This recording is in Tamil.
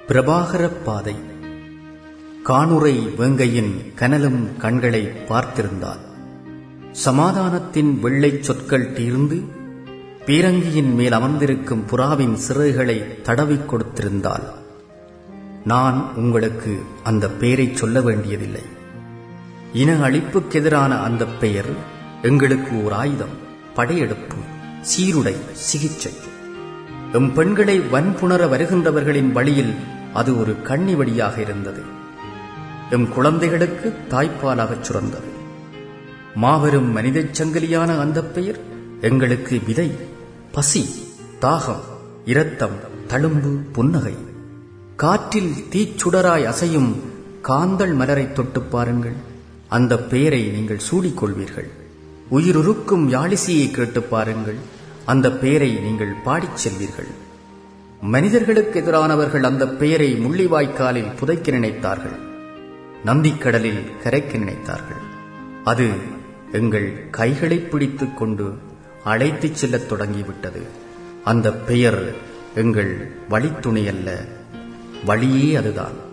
பிரபாகர பாதை காணுரை வேங்கையின் கனலும் கண்களை பார்த்திருந்தால் சமாதானத்தின் வெள்ளைச் சொற்கள் தீர்ந்து பீரங்கியின் மேல் அமர்ந்திருக்கும் புறாவின் சிறகுகளை தடவிக் கொடுத்திருந்தால் நான் உங்களுக்கு அந்த பெயரைச் சொல்ல வேண்டியதில்லை இன அழிப்புக்கெதிரான அந்த பெயர் எங்களுக்கு ஓர் ஆயுதம் படையெடுப்பு சீருடை சிகிச்சை எம் பெண்களை வன்புணர வருகின்றவர்களின் வழியில் அது ஒரு கண்ணி வழியாக இருந்தது எம் குழந்தைகளுக்கு தாய்ப்பாலாகச் சுரந்தது மாபெரும் மனிதச் சங்கிலியான அந்த பெயர் எங்களுக்கு விதை பசி தாகம் இரத்தம் தழும்பு புன்னகை காற்றில் தீச்சுடராய் அசையும் காந்தள் மலரை தொட்டுப் பாருங்கள் அந்த பெயரை நீங்கள் சூடிக்கொள்வீர்கள் உயிருருக்கும் யாழிசையை கேட்டுப் பாருங்கள் அந்த பெயரை நீங்கள் பாடிச் செல்வீர்கள் மனிதர்களுக்கு எதிரானவர்கள் அந்த பெயரை முள்ளிவாய்க்காலில் புதைக்க நினைத்தார்கள் நந்திக்கடலில் கரைக்க நினைத்தார்கள் அது எங்கள் கைகளை பிடித்துக் கொண்டு அழைத்துச் செல்லத் தொடங்கிவிட்டது அந்த பெயர் எங்கள் வழித்துணை அல்ல வழியே அதுதான்